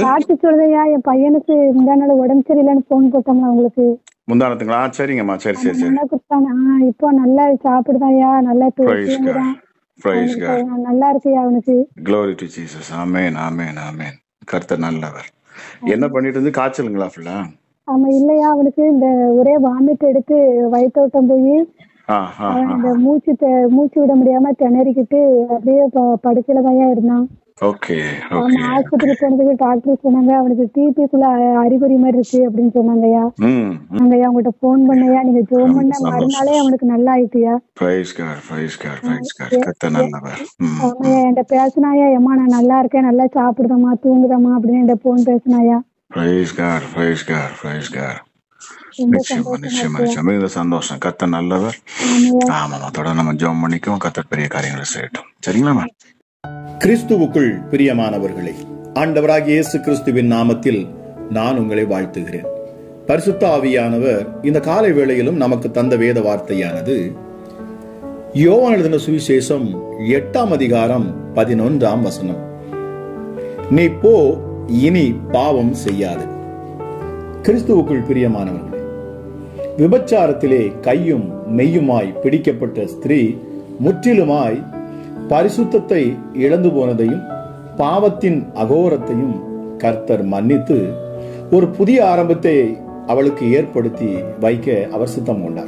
சாட்சி சொல்றதையா என் பையனுக்கு இந்த நாள் உடம்பு சரியில்லைன்னு போன் போட்டோம்ல உங்களுக்கு முந்தானத்துங்களா ஆ, சரிங்கம்மா சரி சரி சரி நல்லா கொடுத்தாங்க ஆ இப்போ நல்லா சாப்பிடுதாயா நல்லா பிரைஸ் காட் தூங்குறான் பிரைஸ் காட் அவனுக்கு நல்லா இருக்குயா அவனுக்கு glory to Jesus amen amen amen கர்த்தர் நல்லவர் என்ன பண்ணிட்டு இருந்து காய்ச்சலுங்களா ஃபுல்லா ஆமா இல்லையா அவனுக்கு இந்த ஒரே வாமிட் எடுத்து வயிற்றோட்டம் போய் ஆ ஆ அவன் ஆ இந்த மூச்சு தெ- மூச்சு விட முடியாம திணறிக்கிட்டு அப்படியே ப- படுக்கையில தான்யா இருந்தான் ஓகே அவன் ஓகே ஆஸ்பத்திரி போனதுக்கு டாக்டர் சொன்னாங்க அவனுக்கு டிபிக்குள்ள அறிகுறி மாதிரி இருக்கு அப்படின்னு சொன்னாங்கய்யா ம் ம். நாங்கய்யா உங்ககிட்ட போன் பண்ணையா நீங்க ஜோம் பண்ண சந்தோஷம். மறுநாளே அவனுக்கு நல்லா ஆயிட்டுயா praise God praise God praise God கர்த்தர் நல்லவர் ம் ஆமாய்யா என்கிட்ட பேசினாயா ஏம்மா நான் நல்லா இருக்கேன் நல்லா சாப்பிடுதம்மா தூங்குதம்மா அப்படின்னு என்கிட்ட போன் பேசினாயா praise God praise God praise God ரொம்ப நிச்சயமா சந்தோஷமா நிச்சயமா இருக்குயா நிச்சயமா இந்த சந்தோஷம் கர்த்தர் நல்லவர் ஆமாய்யா ஆமாம்மா தொடர்ந்து நம்ம ஜெபம் பண்ணிக்குவோம் கர்த்தர் பெரிய காரியங்களை செய்யட்டும் சரிங்களாம்மா கிறிஸ்துவுக்குள் பிரியமானவர்களே ஆண்டவராகிய இயேசு கிறிஸ்துவின் நாமத்தில் நான் உங்களை வாழ்த்துகிறேன் பரிசுத்த ஆவியானவர் இந்த காலை வேளையிலும் நமக்கு தந்த வேத வார்த்தையானது யோவான் எழுதின சுவிசேஷம் எட்டாம் அதிகாரம் பதினொன்றாம் வசனம் நீ போ இனி பாவம் செய்யாது கிறிஸ்துவுக்குள் பிரியமானவர்களே விபச்சாரத்திலே கையும் மெய்யுமாய் பிடிக்கப்பட்ட ஸ்திரீ முற்றிலுமாய் பரிசுத்தத்தை இழந்து போனதையும் பாவத்தின் அகோரத்தையும் கர்த்தர் மன்னித்து ஒரு புதிய ஆரம்பத்தை அவளுக்கு ஏற்படுத்தி வைக்க அவர் சித்தம் கொண்டார்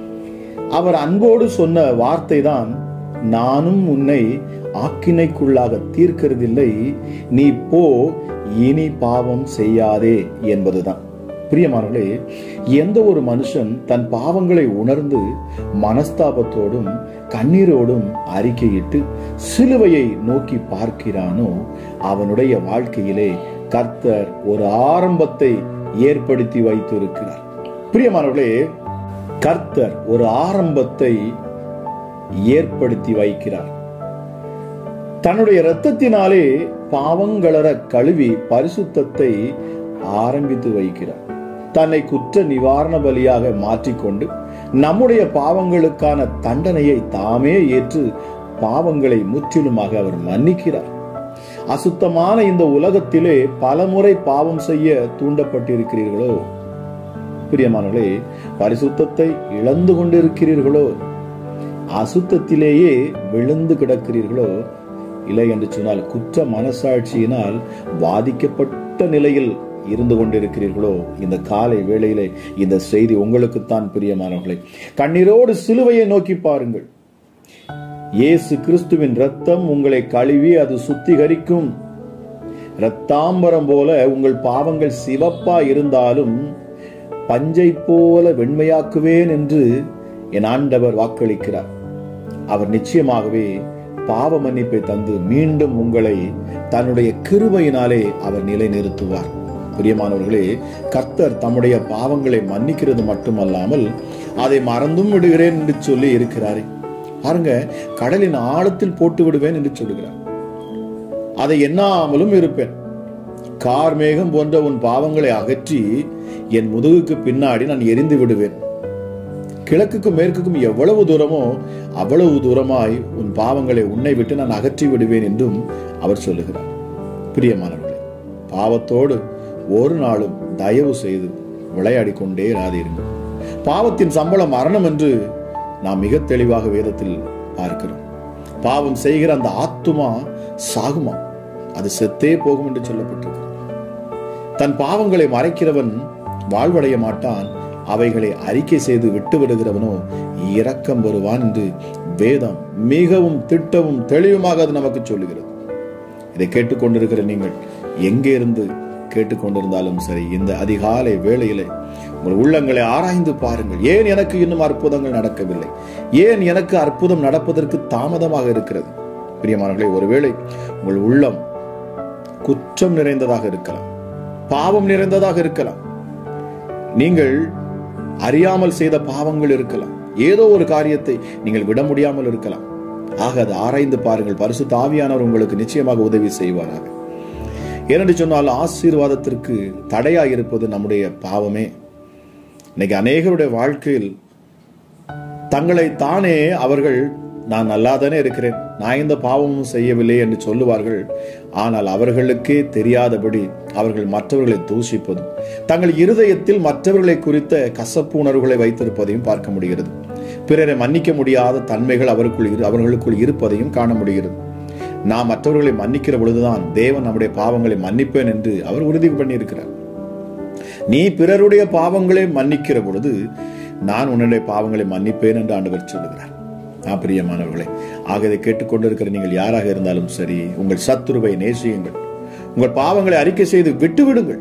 அவர் அன்போடு சொன்ன வார்த்தை தான் நானும் உன்னை ஆக்கினைக்குள்ளாக தீர்க்கிறதில்லை நீ போ இனி பாவம் செய்யாதே என்பதுதான் பிரியமானவர்களே எந்த ஒரு மனுஷன் தன் பாவங்களை உணர்ந்து மனஸ்தாபத்தோடும் கண்ணீரோடும் அறிக்கையிட்டு சிலுவையை நோக்கி பார்க்கிறானோ அவனுடைய வாழ்க்கையிலே கர்த்தர் ஒரு ஆரம்பத்தை ஏற்படுத்தி வைத்திருக்கிறார் பிரியமானவர்களே கர்த்தர் ஒரு ஆரம்பத்தை ஏற்படுத்தி வைக்கிறார் தன்னுடைய இரத்தத்தினாலே பாவங்களற கழுவி பரிசுத்தத்தை ஆரம்பித்து வைக்கிறார் தன்னை குற்ற நிவாரண பலியாக மாற்றிக்கொண்டு நம்முடைய பாவங்களுக்கான தண்டனையை தாமே ஏற்று பாவங்களை முற்றிலுமாக அவர் மன்னிக்கிறார் அசுத்தமான இந்த உலகத்திலே பலமுறை பாவம் செய்ய தூண்டப்பட்டிருக்கிறீர்களோ பிரியமானவர்களே பரிசுத்தத்தை இழந்து கொண்டிருக்கிறீர்களோ அசுத்தத்திலேயே விழுந்து கிடக்கிறீர்களோ இல்லை என்று சொன்னால் குற்ற மனசாட்சியினால் பாதிக்கப்பட்ட நிலையில் இருந்து கொண்டிருக்கிறீர்களோ இந்த காலை வேளையிலே இந்த செய்தி உங்களுக்குத்தான் பிரியமானவர்களே கண்ணீரோடு சிலுவையை நோக்கி பாருங்கள் இயேசு கிறிஸ்துவின் ரத்தம் உங்களை கழுவி அது சுத்திகரிக்கும் இரத்தாம்பரம் போல உங்கள் பாவங்கள் சிவப்பா இருந்தாலும் பஞ்சை போல வெண்மையாக்குவேன் என்று என் ஆண்டவர் வாக்களிக்கிறார் அவர் நிச்சயமாகவே பாவ மன்னிப்பை தந்து மீண்டும் உங்களை தன்னுடைய கிருபையினாலே அவர் நிலைநிறுத்துவார் பிரியமானவர்களே கர்த்தர் தம்முடைய பாவங்களை மன்னிக்கிறது மட்டுமல்லாமல் அதை மறந்தும் விடுகிறேன் என்று சொல்லி இருக்கிறாரே பாருங்க கடலின் ஆழத்தில் போட்டு விடுவேன் என்று சொல்லுகிறார் அதை எண்ணாமலும் இருப்பேன் கார் மேகம் போன்ற உன் பாவங்களை அகற்றி என் முதுகுக்கு பின்னாடி நான் எரிந்து விடுவேன் கிழக்குக்கும் மேற்குக்கும் எவ்வளவு தூரமோ அவ்வளவு தூரமாய் உன் பாவங்களை உன்னை விட்டு நான் அகற்றி விடுவேன் என்றும் அவர் சொல்லுகிறார் பிரியமானவர்களே பாவத்தோடு ஒரு நாளும் தயவு செய்து விளையாடி கொண்டே இராதீருங்கள் பாவத்தின் சம்பளம் மரணம் என்று நாம் மிக தெளிவாக வேதத்தில் பார்க்கிறோம் பாவம் செய்கிற அந்த ஆத்துமா சாகுமா அது செத்தே போகும் என்று சொல்லப்பட்டிருக்கிறது தன் பாவங்களை மறைக்கிறவன் வாழ்வடைய மாட்டான் அவைகளை அறிக்கை செய்து விட்டு விடுகிறவனோ இரக்கம் வருவான் என்று வேதம் மிகவும் திட்டமும் தெளிவுமாக அது நமக்கு சொல்லுகிறது இதை கேட்டுக்கொண்டிருக்கிற நீங்கள் எங்கே இருந்து கேட்டுக்கொண்டிருந்தாலும் சரி இந்த அதிகாலை வேளையிலே உங்கள் உள்ளங்களை ஆராய்ந்து பாருங்கள் ஏன் எனக்கு இன்னும் அற்புதங்கள் நடக்கவில்லை ஏன் எனக்கு அற்புதம் நடப்பதற்கு தாமதமாக இருக்கிறது பிரியமானவர்களே ஒருவேளை உங்கள் உள்ளம் குற்றம் நிறைந்ததாக இருக்கலாம் பாவம் நிறைந்ததாக இருக்கலாம் நீங்கள் அறியாமல் செய்த பாவங்கள் இருக்கலாம் ஏதோ ஒரு காரியத்தை நீங்கள் விட முடியாமல் இருக்கலாம் ஆக அதை ஆராய்ந்து பாருங்கள் பரிசு தாவியானவர் உங்களுக்கு நிச்சயமாக உதவி செய்வாராக ஏனென்று சொன்னால் ஆசீர்வாதத்திற்கு தடையாக இருப்பது நம்முடைய பாவமே இன்னைக்கு அநேகருடைய வாழ்க்கையில் தங்களை தானே அவர்கள் நான் நல்லாதானே இருக்கிறேன் நான் இந்த பாவமும் செய்யவில்லை என்று சொல்லுவார்கள் ஆனால் அவர்களுக்கே தெரியாதபடி அவர்கள் மற்றவர்களை தூஷிப்பதும் தங்கள் இருதயத்தில் மற்றவர்களை குறித்த கசப்பு உணர்வுகளை வைத்திருப்பதையும் பார்க்க முடிகிறது பிறரை மன்னிக்க முடியாத தன்மைகள் அவருக்குள் இரு- அவர்களுக்குள் இருப்பதையும் காண முடிகிறது நாம் மற்றவர்களை மன்னிக்கிற பொழுதுதான் தேவன் நம்முடைய பாவங்களை மன்னிப்பேன் என்று அவர் உறுதி பண்ணியிருக்கிறார் நீ பிறருடைய பாவங்களை மன்னிக்கிற பொழுது நான் உன்னுடைய பாவங்களை மன்னிப்பேன் என்று ஆண்டவர் சொல்லுகிறார் ஆ, பிரியமானவர்களே ஆக இதை கேட்டுக்கொண்டிருக்கிற நீங்கள் யாராக இருந்தாலும் சரி உங்கள் சத்துருவை நேசியுங்கள் உங்கள் பாவங்களை அறிக்கை செய்து விட்டு விடுங்கள்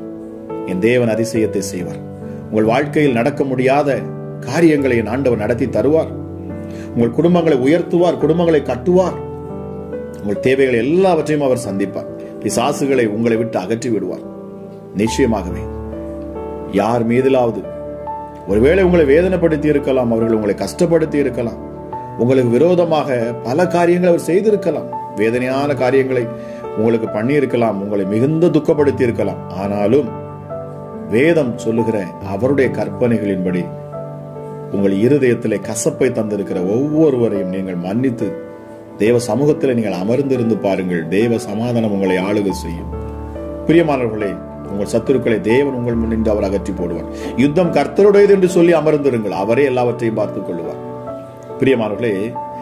என் தேவன் அதிசயத்தை செய்வார் உங்கள் வாழ்க்கையில் நடக்க முடியாத காரியங்களை என் ஆண்டவர் நடத்தி தருவார் உங்கள் குடும்பங்களை உயர்த்துவார் குடும்பங்களை கட்டுவார் உங்கள் தேவைகளை எல்லாவற்றையும் அவர் சந்திப்பார் பிசாசுகளை உங்களை விட்டு அகற்றி விடுவார் நிச்சயமாகவே யார் மீதிலாவது ஒருவேளை உங்களை வேதனைப்படுத்தி இருக்கலாம் அவர்கள் உங்களை கஷ்டப்படுத்தி இருக்கலாம் உங்களுக்கு விரோதமாக பல காரியங்களை அவர் செய்திருக்கலாம் வேதனையான காரியங்களை உங்களுக்கு பண்ணி இருக்கலாம் உங்களை மிகுந்த துக்கப்படுத்தி இருக்கலாம் ஆனாலும் வேதம் சொல்லுகிற அவருடைய கற்பனைகளின்படி உங்கள் இருதயத்திலே கசப்பை தந்திருக்கிற ஒவ்வொருவரையும் நீங்கள் மன்னித்து தேவ சமூகத்தில் நீங்கள் அமர்ந்திருந்து பாருங்கள் தேவ சமாதானம் உங்களை ஆளுகை செய்யும் பிரியமானவர்களே உங்கள் சத்துருக்களை தேவன் உங்கள் முன்னின்று அவர் அகற்றி போடுவார் யுத்தம் கர்த்தருடையது என்று சொல்லி அமர்ந்திருங்கள் அவரே எல்லாவற்றையும் பார்த்துக் கொள்ளுவார் பிரியமானவர்களே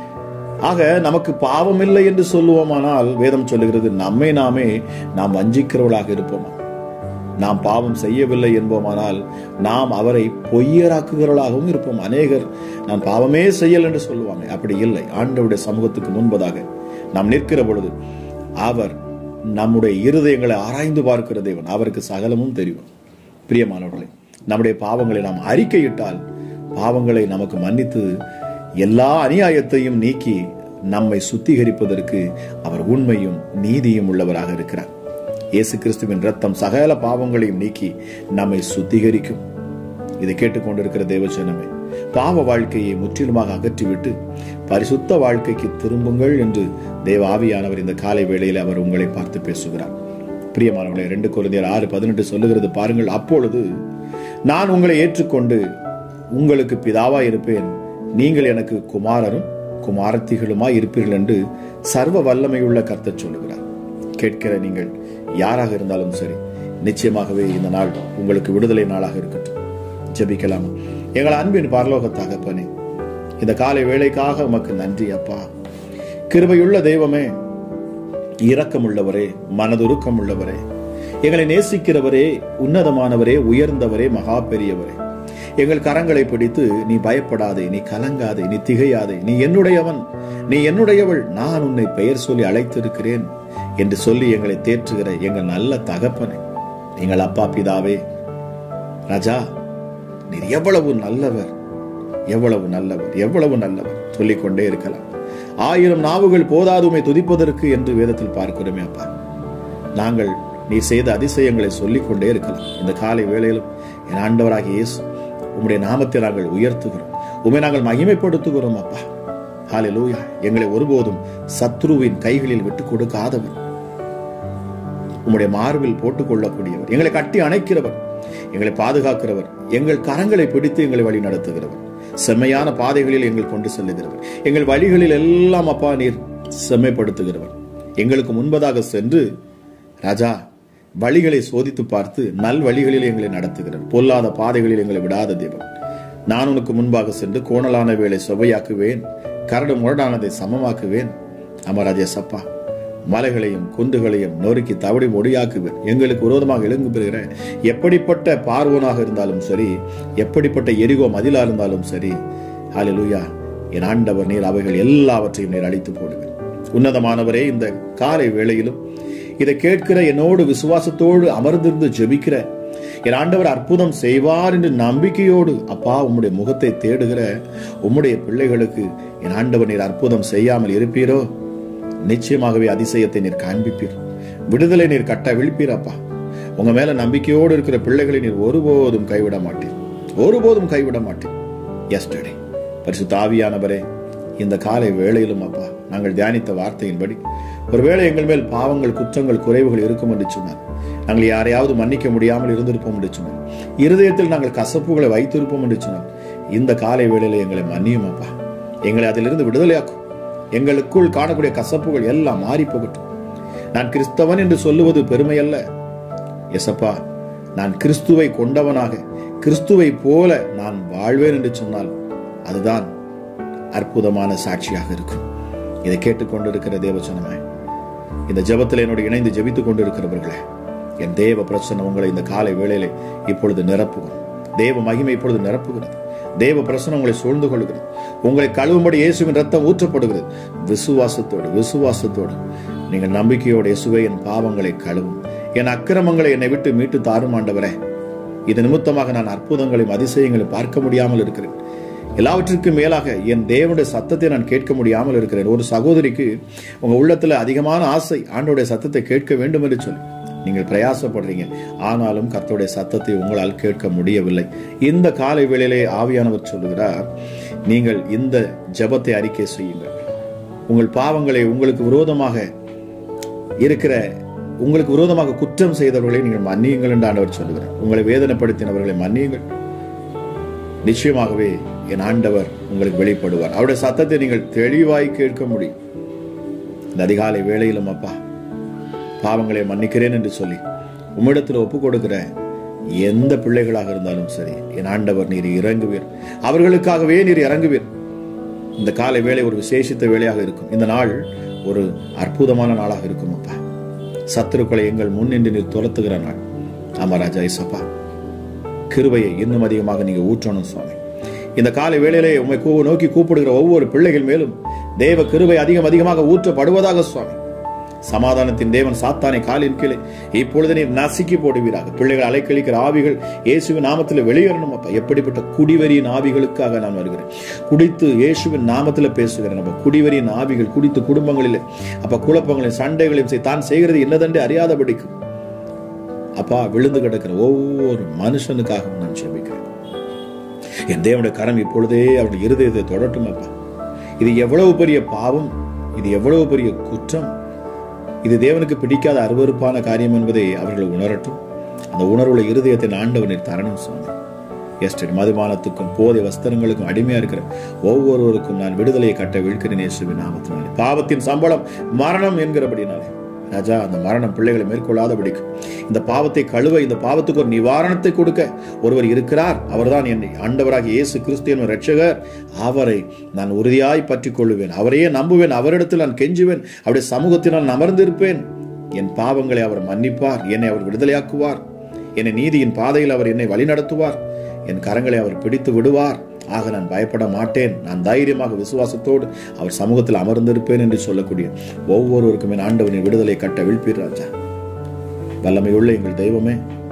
ஆக நமக்கு பாவம் இல்லை என்று சொல்லுவோமானால் வேதம் சொல்லுகிறது நம்மை நாமே நாம் வஞ்சிக்கிறவர்களாக இருப்போமா நாம் பாவம் செய்யவில்லை என்போமானால் நாம் அவரை பொய்யராக்குகிறவர்களாகவும் இருப்போம் அநேகர் நான் பாவமே செய்யல் என்று சொல்லுவாங்க அப்படி இல்லை ஆண்டவருடைய சமூகத்துக்கு முன்பதாக நாம் நிற்கிற பொழுது அவர் நம்முடைய இருதயங்களை ஆராய்ந்து பார்க்கிற தேவன் அவருக்கு சகலமும் தெரியும் பிரியமானவர்களே நம்முடைய பாவங்களை நாம் அறிக்கையிட்டால் பாவங்களை நமக்கு மன்னித்து எல்லா அநியாயத்தையும் நீக்கி நம்மை சுத்திகரிப்பதற்கு அவர் உண்மையும் நீதியும் உள்ளவராக இருக்கிறார் இயேசு கிறிஸ்துவின் ரத்தம் சகல பாவங்களையும் நீக்கி நம்மை சுத்திகரிக்கும் இதை கேட்டுக்கொண்டிருக்கிற தேவஜனமே பாவ வாழ்க்கையை முற்றிலுமாக அகற்றிவிட்டு பரிசுத்த வாழ்க்கைக்கு திரும்புங்கள் என்று தேவ ஆவியானவர் இந்த காலை வேளையில் அவர் உங்களை பார்த்து பேசுகிறார் பிரியமானவர்களே ரெண்டு குழந்தையர் ஆறு பதினெட்டு சொல்லுகிறது பாருங்கள் அப்பொழுது நான் உங்களை ஏற்றுக்கொண்டு உங்களுக்கு பிதாவா இருப்பேன் நீங்கள் எனக்கு குமாரரும் குமாரத்திகளுமாய் இருப்பீர்கள் என்று சர்வ வல்லமையுள்ள கர்த்தர் சொல்லுகிறார் கேட்கிற நீங்கள் யாராக இருந்தாலும் சரி நிச்சயமாகவே இந்த நாள் உங்களுக்கு விடுதலை நாளாக இருக்கட்டும் ஜெபிக்கலாமா எங்கள் அன்பின் பரலோக தகப்பனே இந்த காலை வேளைக்காக உமக்கு நன்றி அப்பா கிருபையுள்ள தெய்வமே இரக்கமுள்ளவரே மனதுருக்கம் உள்ளவரே எங்களை நேசிக்கிறவரே உன்னதமானவரே உயர்ந்தவரே மகா பெரியவரே எங்கள் கரங்களை பிடித்து நீ பயப்படாதே நீ கலங்காதே நீ திகையாதே நீ என்னுடையவன் நீ என்னுடையவள் நான் உன்னை பெயர் சொல்லி அழைத்திருக்கிறேன் என்று சொல்லி எங்களை தேற்றுகிற எங்கள் நல்ல தகப்பனே எங்கள் அப்பா பிதாவே ராஜா நீர் எவ்வளவு நல்லவர் எவ்வளவு நல்லவர் எவ்வளவு நல்லவர் சொல்லிக்கொண்டே இருக்கலாம் ஆயிரம் நாவுகள் போதாதுமை துதிப்பதற்கு என்று வேதத்தில் பார்க்கிறோமே அப்பா நாங்கள் நீ செய்த அதிசயங்களை சொல்லிக்கொண்டே இருக்கலாம் இந்த காலை வேளையிலும் என் ஆண்டவராகிய இயேசு உம்முடைய நாமத்தை நாங்கள் உயர்த்துகிறோம் உம்மை நாங்கள் மகிமைப்படுத்துகிறோம் அப்பா ஹalleluya எங்களை ஒருபோதும் சத்ருவின் கைகளில் விட்டுக் கொடுக்காதவர் உம்முடைய மார்பில் போட்டுக் கொள்ளக்கூடியவர் எங்களை கட்டி அணைக்கிறவர் எங்களை பாதுகாக்கிறவர் எங்கள் கரங்களை பிடித்து எங்களை வழி நடத்துகிறவர் செம்மையான பாதைகளில் எங்கள் கொண்டு செல்லுகிறவர் எங்கள் வழிகளில் எல்லாம் அப்பா நீர் செம்மைப்படுத்துகிறவர் எங்களுக்கு முன்பதாக சென்று ராஜா வழிகளை சோதித்து பார்த்து நல் வழிகளில் எங்களை நடத்துகிறார் பொல்லாத பாதைகளில் எங்களை விடாத தேவன் நான் உனக்கு முன்பாக சென்று கோணலான வேலை சுவையாக்குவேன் கரடு முரடானதை சமமாக்குவேன் அமராஜே சப்பா மலைகளையும் குன்றுகளையும் நொறுக்கி தவடி மொழியாக்குவேன் எங்களுக்கு விரோதமாக எழுங்கு பெறுகிற எப்படிப்பட்ட பார்வோனாக இருந்தாலும் சரி எப்படிப்பட்ட எரிகோ மதிலா இருந்தாலும் சரி ஹalleluya என் ஆண்டவர் நீர் அவைகள் எல்லாவற்றையும் நீர் அழித்து போடுவேன் உன்னதமானவரே இந்த காலை வேளையிலும் இதை கேட்கிற என்னோடு விசுவாசத்தோடு அமர்ந்திருந்து ஜெபிக்கிற என் ஆண்டவர் அற்புதம் செய்வார் என்று நம்பிக்கையோடு அப்பா உம்முடைய முகத்தை தேடுகிற உம்முடைய பிள்ளைகளுக்கு என் ஆண்டவர் நீர் அற்புதம் செய்யாமல் இருப்பீரோ நிச்சயமாகவே அதிசயத்தை நீர் காண்பிப்பீர் விடுதலை நீர் கட்ட விழிப்பீர் அப்பா உங்க மேல நம்பிக்கையோடு இருக்கிற பிள்ளைகளை நீர் ஒருபோதும் கைவிட மாட்டீர் ஒருபோதும் கைவிட மாட்டீர் எஸ்டர்டே பரிசுத்த ஆவியானவரே இந்த காலை வேளையிலும் அப்பா நாங்கள் தியானித்த வார்த்தையின்படி ஒருவேளை எங்கள் மேல் பாவங்கள் குற்றங்கள் குறைவுகள் இருக்கும் என்று சொன்னார் நாங்கள் யாரையாவது மன்னிக்க முடியாமல் இருந்திருப்போம் என்று சொன்னார் இருதயத்தில் நாங்கள் கசப்புகளை வைத்திருப்போம் என்று சொன்னார் இந்த காலை வேளையில எங்களை மன்னியும் அப்பா எங்களை அதிலிருந்து விடுதலையாக்கும் எங்களுக்குள் காணக்கூடிய கசப்புகள் எல்லாம் மாறி போகட்டும் நான் கிறிஸ்தவன் என்று சொல்லுவது பெருமை அல்ல எசப்பா நான் கிறிஸ்துவை கொண்டவனாக கிறிஸ்துவை போல நான் வாழ்வேன் என்று சொன்னால் அதுதான் அற்புதமான சாட்சியாக இருக்கும் இதை கேட்டுக்கொண்டிருக்கிற தேவச்சனமே இந்த ஜெபத்தில் என்னோடு இணைந்து ஜெபித்துக் கொண்டிருக்கிறவர்களே என் தேவ பிரசன்னம் உங்களை இந்த காலை வேளையிலே இப்பொழுது நிரப்புகும் தேவ மகிமை இப்பொழுது நிரப்புகிறது தேவ பிரசனம் உங்களை சூழ்ந்து கொள்கிறது உங்களை கழுவும்படி இயேசுவின் ரத்தம் ஊற்றப்படுகிறது விசுவாசத்தோடு விசுவாசத்தோடு நீங்கள் நம்பிக்கையோடு இயேசுவே என் பாவங்களை கழுவும் என் அக்கிரமங்களை என்னை விட்டு மீட்டு தாரும் ஆண்டவரே இது நிமித்தமாக நான் அற்புதங்களையும் அதிசயங்களையும் பார்க்க முடியாமல் இருக்கிறேன் எல்லாவற்றிற்கும் மேலாக என் தேவனுடைய சத்தத்தை நான் கேட்க முடியாமல் இருக்கிறேன் ஒரு சகோதரிக்கு உங்க உள்ளத்துல அதிகமான ஆசை ஆண்டோடைய சத்தத்தை கேட்க வேண்டும் என்று சொல்லி நீங்கள் பிரயாசப்படுறீங்க ஆனாலும் கர்த்தருடைய சத்தத்தை உங்களால் கேட்க முடியவில்லை இந்த காலை வேளையிலே ஆவியானவர் சொல்லுகிறார் நீங்கள் இந்த ஜெபத்தை அறிக்கை செய்யுங்கள் உங்கள் பாவங்களை உங்களுக்கு விரோதமாக இருக்கிற உங்களுக்கு விரோதமாக குற்றம் செய்தவர்களை நீங்கள் மன்னியுங்கள் என்று ஆண்டவர் சொல்லுகிறார் உங்களை வேதனைப்படுத்தினவர்களை மன்னியுங்கள் நிச்சயமாகவே என் ஆண்டவர் உங்களுக்கு வெளிப்படுவார் அவருடைய சத்தத்தை நீங்கள் தெளிவாய் கேட்க முடியும் இந்த அதிகாலை வேளையிலும் அப்பா பாவங்களை மன்னிக்கிறேன் என்று சொல்லி உம்மிடத்தில் ஒப்பு கொடுக்கிற எந்த பிள்ளைகளாக இருந்தாலும் சரி என் ஆண்டவர் நீர் இறங்குவீர் அவர்களுக்காகவே நீர் இறங்குவீர் இந்த காலை வேலை ஒரு விசேஷித்த வேலையாக இருக்கும் இந்த நாள் ஒரு அற்புதமான நாளாக இருக்கும் அப்பா சத்துருக்களை எங்கள் முன் நின்று நீர் துரத்துகிற நாள் ஆமா ராஜா இசப்பா கிருபையை இன்னும் அதிகமாக நீங்க ஊற்றணும் சுவாமி இந்த காலை வேளையிலே உண்மை கூ நோக்கி கூப்பிடுகிற ஒவ்வொரு பிள்ளைகள் மேலும் தேவ கிருபை அதிகம் அதிகமாக ஊற்றப்படுவதாக சுவாமி சமாதானத்தின் தேவன் சாத்தானை காலின் கீழே இப்பொழுது நீர் நசுக்கி போடுவீராக பிள்ளைகள் அலைக்கழிக்கிற ஆவிகள் இயேசுவின் நாமத்தில் வெளியேறணும் அப்பா எப்படிப்பட்ட குடிவரியின் ஆவிகளுக்காக நான் வருகிறேன் குடித்து இயேசுவின் நாமத்தில் பேசுகிறேன் அப்ப குடிவரியின் ஆவிகள் குடித்து குடும்பங்களில் அப்ப குழப்பங்களையும் சண்டைகளையும் செய்- தான் செய்கிறது என்னதென்று அறியாதபடிக்கும் அப்பா விழுந்து கிடக்கிற ஒவ்வொரு மனுஷனுக்காகவும் நான் ஜெபிக்கிறேன் என் தேவனுடைய கரம் இப்பொழுதே அவருடைய இருதயத்தை தொடட்டும் அப்பா இது எவ்வளவு பெரிய பாவம் இது எவ்வளவு பெரிய குற்றம் இது தேவனுக்கு பிடிக்காத அருவருப்பான காரியம் என்பதை அவர்கள் உணரட்டும் அந்த உணர்வுள்ள இருதயத்தை ஆண்டவனில் தரணும் சுவாமி எஸ்டர் மதுபானத்துக்கும் போதை வஸ்திரங்களுக்கும் அடிமையா இருக்கிற ஒவ்வொருவருக்கும் நான் விடுதலையை கட்ட விழுக்கிறேன் இயேசுவின் நாமத்தினாலே பாவத்தின் சம்பளம் மரணம் என்கிறபடினாலே ராஜா அந்த மரணம் பிள்ளைகளை மேற்கொள்ளாதபடிக்கு இந்த பாவத்தை கழுவ இந்த பாவத்துக்கு ஒரு நிவாரணத்தை கொடுக்க ஒருவர் இருக்கிறார் அவர்தான் என்னை ஆண்டவராகிய இயேசு கிறிஸ்து என் ரட்சகர் அவரை நான் உறுதியாய் பற்றி கொள்ளுவேன் அவரையே நம்புவேன் அவரிடத்தில் நான் கெஞ்சுவேன் அவருடைய சமூகத்தில் நான் அமர்ந்திருப்பேன் என் பாவங்களை அவர் மன்னிப்பார் என்னை அவர் விடுதலையாக்குவார் என்னை நீதியின் பாதையில் அவர் என்னை வழிநடத்துவார் என் கரங்களை அவர் பிடித்து விடுவார் ஆக நான் பயப்பட மாட்டேன் நான் தைரியமாக விசுவாசத்தோடு அவர் சமூகத்தில் அமர்ந்திருப்பேன் என்று சொல்லக்கூடிய ஒவ்வொருவருக்கும் என் ஆண்டவனின் விடுதலை கட்ட விழ்ப்பீர் ராஜா வல்லமையுள்ள எங்கள் தெய்வமே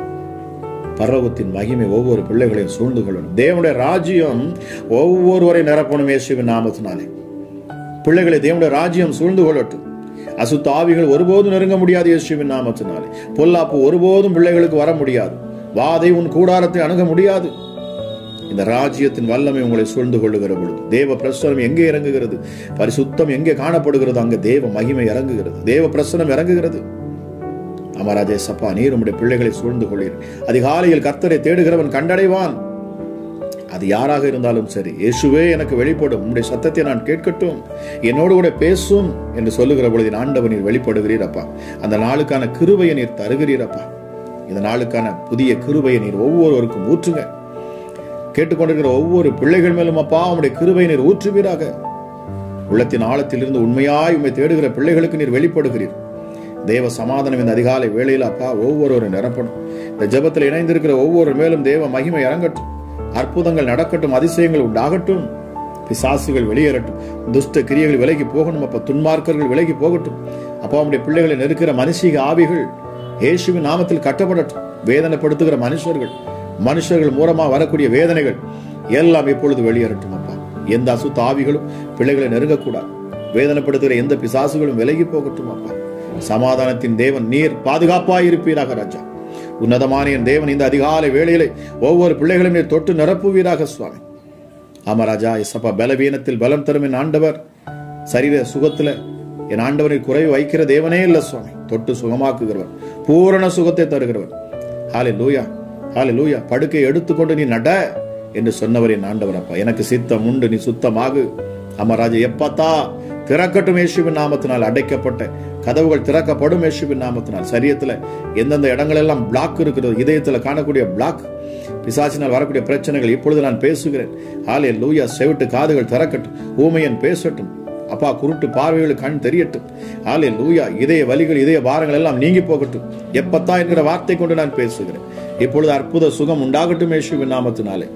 பரவத்தின் மகிமை ஒவ்வொரு பிள்ளைகளையும் சூழ்ந்து கொள்ளணும் தேவனுடைய ராஜ்யம் ஒவ்வொருவரை நிரப்பணும் இயேசுவின் நாமத்தினாலே பிள்ளைகளை தேவனுடைய ராஜ்யம் சூழ்ந்து கொள்ளட்டும் அசுத்த ஆவிகள் ஒருபோதும் நெருங்க முடியாது இயேசுவின் நாமத்தினாலே பொல்லாப்பு ஒருபோதும் பிள்ளைகளுக்கு வர முடியாது வாதை உன் கூடாரத்தை அணுக முடியாது இந்த ராஜ்யத்தின் வல்லமை உங்களை சூழ்ந்து கொள்ளுகிற பொழுது தேவ பிரசனம் எங்கே இறங்குகிறது பரிசுத்தம் எங்கே காணப்படுகிறது அங்கே தேவ மகிமை இறங்குகிறது தேவ பிரசனம் இறங்குகிறது அமராஜே சப்பா நீர் உம்முடைய பிள்ளைகளை சூழ்ந்து கொள்ளீர் அதிகாலையில் கர்த்தரை தேடுகிறவன் கண்டடைவான் அது யாராக இருந்தாலும் சரி இயேசுவே எனக்கு வெளிப்படும் உம்முடைய சத்தத்தை நான் கேட்கட்டும் என்னோடு கூட பேசும் என்று சொல்லுகிற பொழுது என் ஆண்டவர் நீர் வெளிப்படுகிறீர் அப்பா அந்த நாளுக்கான கிருபையை நீர் தருகிறீர் அப்பா இந்த நாளுக்கான புதிய கிருபையை நீர் ஒவ்வொருவருக்கும் ஊற்றுங்க கேட்டுக்கொண்டிருக்கிற ஒவ்வொரு பிள்ளைகள் மேலும் அப்பா உம்முடைய கிருபையை நீர் ஊற்றுவீராக உள்ளத்தின் ஆழத்திலிருந்து உண்மையாய் உண்மை தேடுகிற பிள்ளைகளுக்கு நீர் வெளிப்படுகிறீர் தேவ சமாதானம் இந்த அதிகாலை வேளையில் அப்பா ஒவ்வொருவரும் நிரப்பணும் இந்த ஜெபத்தில் இணைந்திருக்கிற ஒவ்வொரு மேலும் தேவ மகிமை இறங்கட்டும் அற்புதங்கள் நடக்கட்டும் அதிசயங்கள் உண்டாகட்டும் பிசாசுகள் வெளியேறட்டும் துஷ்ட கிரியைகள் விலகி போகணும் அப்ப துன்மார்க்கர்கள் விலகி போகட்டும் அப்பா உடைய பிள்ளைகளை நெருக்கிற மனுஷிக ஆவிகள் இயேசுவின் நாமத்தில் கட்டப்படட்டும் வேதனைப்படுத்துகிற மனுஷர்கள் மனுஷர்கள் மூலமா வரக்கூடிய வேதனைகள் எல்லாம் இப்பொழுது வெளியேறட்டும் அப்பா எந்த அசுத்த ஆவிகளும் பிள்ளைகளை நெருங்கக்கூடாது வேதனைப்படுத்துகிற எந்த பிசாசுகளும் விலகி போகட்டும் அப்பா சமாதானத்தின் தேவன் நீர் பாதுகாப்பாய் இருப்பீராக ராஜா உன்னதமான என் தேவன் இந்த அதிகாலை வேளையிலே ஒவ்வொரு பிள்ளைகளையும் நீர் தொட்டு நிரப்புவீராக சுவாமி ஆமா ராஜா இசப்பா பலவீனத்தில் பலம் தரும் என் ஆண்டவர் சரீர சுகத்துல என் ஆண்டவரை குறைவு வைக்கிற தேவனே இல்ல சுவாமி தொட்டு சுகமாக்குகிறவர் பூரண சுகத்தை தருகிறவர் ஹாலே லூயா ஹாலே லூயா படுக்கை எடுத்துக்கொண்டு நீ நட என்று சொன்னவர் என் ஆண்டவர் அப்பா எனக்கு சித்தம் உண்டு நீ சுத்தமாகு அம்மா ராஜா எப்பத்தா திறக்கட்டும் இயேசுவின் நாமத்தினால் அடைக்கப்பட்ட கதவுகள் திறக்கப்படும் இயேசுவின் நாமத்தினால் சரியத்துல எந்தெந்த இடங்கள் எல்லாம் பிளாக் இருக்கிறது இதயத்துல காணக்கூடிய பிளாக் பிசாசினால் வரக்கூடிய பிரச்சனைகள் இப்பொழுது நான் பேசுகிறேன் ஆலே லூயா செவிட்டு காதுகள் திறக்கட்டும் ஊமையன் பேசட்டும் அப்பா குருட்டு பார்வைகள் கண் தெரியட்டும் ஆலே லூயா இதய வலிகள் இதய பாரங்கள் எல்லாம் நீங்கி போகட்டும் எப்பத்தா என்கிற வார்த்தை கொண்டு நான் பேசுகிறேன் இப்பொழுது அற்புத சுகம் உண்டாகட்டும் இயேசுவின் நாமத்தினாலே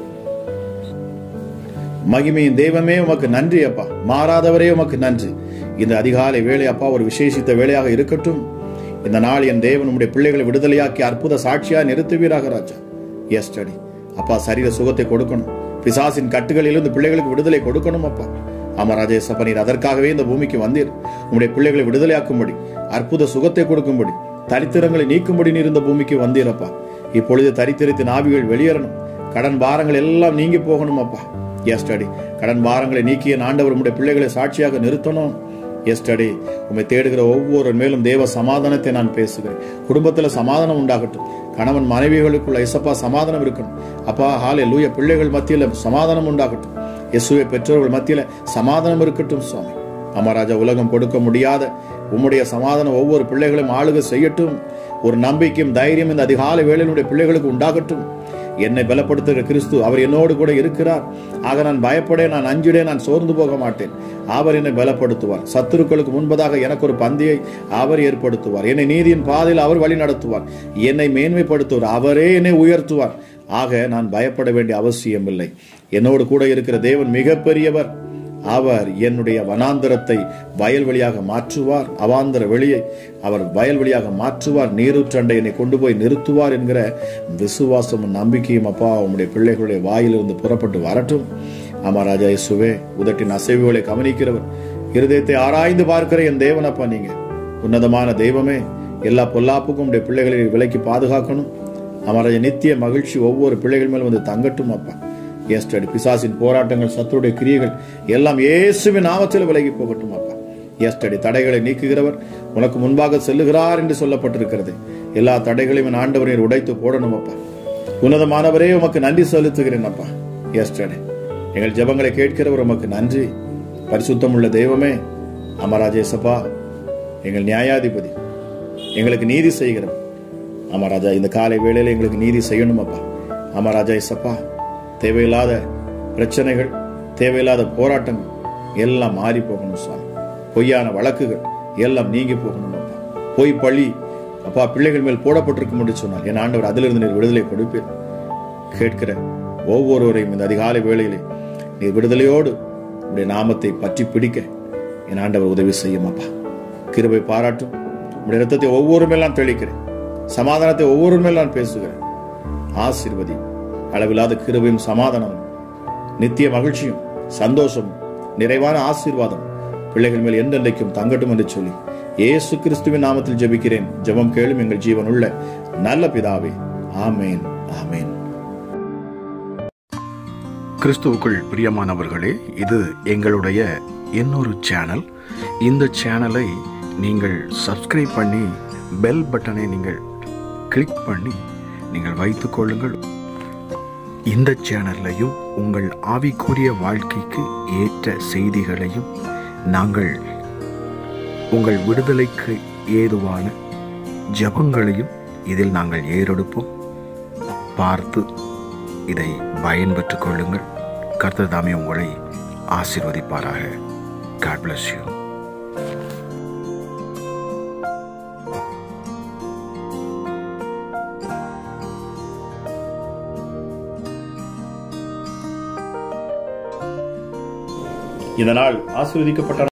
மகிமையின் தெய்வமே உமக்கு நன்றி அப்பா மாறாதவரே உமக்கு நன்றி இந்த அதிகாலை வேலை அப்பா ஒரு விசேஷித்த வேலையாக இருக்கட்டும் இந்த நாள் என் தேவன் உம்முடைய பிள்ளைகளை விடுதலையாக்கி அற்புத சாட்சியா நிறுத்துவீராக ராஜா எஸ் ஸ்டடி அப்பா சரீர சுகத்தை கொடுக்கணும் பிசாசின் கட்டுகளிலிருந்து பிள்ளைகளுக்கு விடுதலை கொடுக்கணும் அப்பா ஆமா ராஜேசப்பா நீர் அதற்காகவே இந்த பூமிக்கு வந்தீர் உம்முடைய பிள்ளைகளை விடுதலையாக்கும்படி அற்புத சுகத்தை கொடுக்கும்படி தரித்திரங்களை நீக்கும்படி நீர் இந்த பூமிக்கு வந்தீரப்பா இப்பொழுது தரித்திரத்தின் ஆவிகள் வெளியேறணும் கடன் பாரங்கள் எல்லாம் நீங்கி போகணும் அப்பா எஸ்டடி கடன் பாரங்களை நீக்கிய ஆண்டவர் உம்முடைய பிள்ளைகளை சாட்சியாக நிறுத்தணும் எஸ்டடி உம்மை தேடுகிற ஒவ்வொரு மேலும் தேவ சமாதானத்தை நான் பேசுகிறேன் குடும்பத்துல சமாதானம் உண்டாகட்டும் கணவன் மனைவிகளுக்குள்ள இசப்பா சமாதானம் இருக்கணும் அப்பா ஹாலே லூய பிள்ளைகள் மத்தியில சமாதானம் உண்டாகட்டும் இயேசுவை பெற்றோர்கள் மத்தியில சமாதானம் இருக்கட்டும் சுவாமி அமராஜா உலகம் கொடுக்க முடியாத உம்முடைய சமாதானம் ஒவ்வொரு பிள்ளைகளும் ஆளுகை செய்யட்டும் ஒரு நம்பிக்கையும் தைரியம் இந்த அதிகாலை வேளையினுடைய பிள்ளைகளுக்கு உண்டாகட்டும் என்னை பலப்படுத்துகிற கிறிஸ்து அவர் என்னோடு கூட இருக்கிறார் ஆக நான் பயப்படேன் நான் அஞ்சிடேன் நான் சோர்ந்து போக மாட்டேன் அவர் என்னை பலப்படுத்துவார் சத்துருக்களுக்கு முன்பதாக எனக்கு ஒரு பந்தியை அவர் ஏற்படுத்துவார் என்னை நீதியின் பாதையில் அவர் வழி நடத்துவார் என்னை மேன்மைப்படுத்துவார் அவரே என்னை உயர்த்துவார் ஆக நான் பயப்பட வேண்டிய அவசியம் இல்லை என்னோடு கூட இருக்கிற தேவன் மிகப்பெரியவர் அவர் என்னுடைய வனாந்தரத்தை வயல்வெளியாக மாற்றுவார் அவாந்தர வெளியை அவர் வயல்வெளியாக மாற்றுவார் நீரூற்றண்டை என்னை கொண்டு போய் நிறுத்துவார் என்கிற விசுவாசமும் நம்பிக்கையும் அப்பா உம்முடைய பிள்ளைகளுடைய வாயிலிருந்து புறப்பட்டு வரட்டும் ஆமா ராஜா இயேசுவே உதட்டின் அசைவுகளை கவனிக்கிறவர் இருதயத்தை ஆராய்ந்து பார்க்கிற என் தேவன் அப்பா நீங்க உன்னதமான தெய்வமே எல்லா பொல்லாப்புக்கும் உடைய பிள்ளைகளை விலைக்கு பாதுகாக்கணும் அமராஜ நித்திய மகிழ்ச்சி ஒவ்வொரு பிள்ளைகள் மேலும் வந்து தங்கட்டும் அப்பா எஸ்டடி பிசாசின் போராட்டங்கள் சத்துருடைய கிரியைகள் எல்லாம் இயேசுவின் நாமத்தில் விலகி போகட்டும் அப்பா எஸ்டடி தடைகளை நீக்குகிறவர் உனக்கு முன்பாக செல்லுகிறார் என்று சொல்லப்பட்டிருக்கிறது எல்லா தடைகளையும் என் ஆண்டவரை உடைத்து போடணும் அப்பா உன்னதமானவரே உமக்கு நன்றி செலுத்துகிறேன் அப்பா எஸ்டடி எங்கள் ஜெபங்களை கேட்கிறவர் உமக்கு நன்றி பரிசுத்தம் உள்ள தெய்வமே அமராஜேசப்பா எங்கள் நியாயாதிபதி எங்களுக்கு நீதி செய்கிறவர் அமராஜா இந்த காலை வேளையில எங்களுக்கு நீதி செய்யணும் அப்பா அமராஜா இசப்பா தேவையில்லாத பிரச்சனைகள் தேவையில்லாத போராட்டங்கள் எல்லாம் மாறி போகணும் சுவாமி பொய்யான வழக்குகள் எல்லாம் நீங்கி போகணும் அப்பா பொய் பழி அப்பா பிள்ளைகள் மேல் போடப்பட்டிருக்கும் என்று சொன்னார் என் ஆண்டவர் அதிலிருந்து நீர் விடுதலை கொடுப்பீர் கேட்கிற ஒவ்வொருவரையும் இந்த அதிகாலை வேளையிலே நீர் விடுதலையோடு உடைய நாமத்தை பற்றி பிடிக்க என் ஆண்டவர் உதவி செய்யும் அப்பா கிருபை பாராட்டும் உடைய ரத்தத்தை ஒவ்வொரு மேல் நான் தெளிக்கிறேன் சமாதானத்தை ஒவ்வொரு மேல் நான் பேசுகிறேன் ஆசீர்வதி அளவில்லாத கிருபையும் சமாதானமும் நித்திய மகிழ்ச்சியும் சந்தோஷமும் நிறைவான ஆசீர்வாதம் பிள்ளைகள் மேல் என்றென்றைக்கும் தங்கட்டும் என்று சொல்லி இயேசு கிறிஸ்துவின் நாமத்தில் ஜெபிக்கிறேன் ஜெபம் கேளும் எங்கள் ஜீவனுள்ள நல்ல பிதாவே ஆமேன் ஆமேன் கிறிஸ்துவுக்குள் பிரியமானவர்களே இது எங்களுடைய இன்னொரு சேனல் இந்த சேனலை நீங்கள் சப்ஸ்கிரைப் பண்ணி பெல் பட்டனை நீங்கள் கிளிக் பண்ணி நீங்கள் வைத்துக் கொள்ளுங்கள் இந்த சேனல்லையும் உங்கள் ஆவிக்குரிய வாழ்க்கைக்கு ஏற்ற செய்திகளையும் நாங்கள் உங்கள் விடுதலைக்கு ஏதுவான ஜெபங்களையும் இதில் நாங்கள் ஏறெடுப்போம் பார்த்து இதை பயன்பெற்றுக் கொள்ளுங்கள் கர்த்தர் தாமே உங்களை ஆசீர்வதிப்பாராக காட் bless யூ இந்த நாள் ஆசீர்வதிக்கப்பட்ட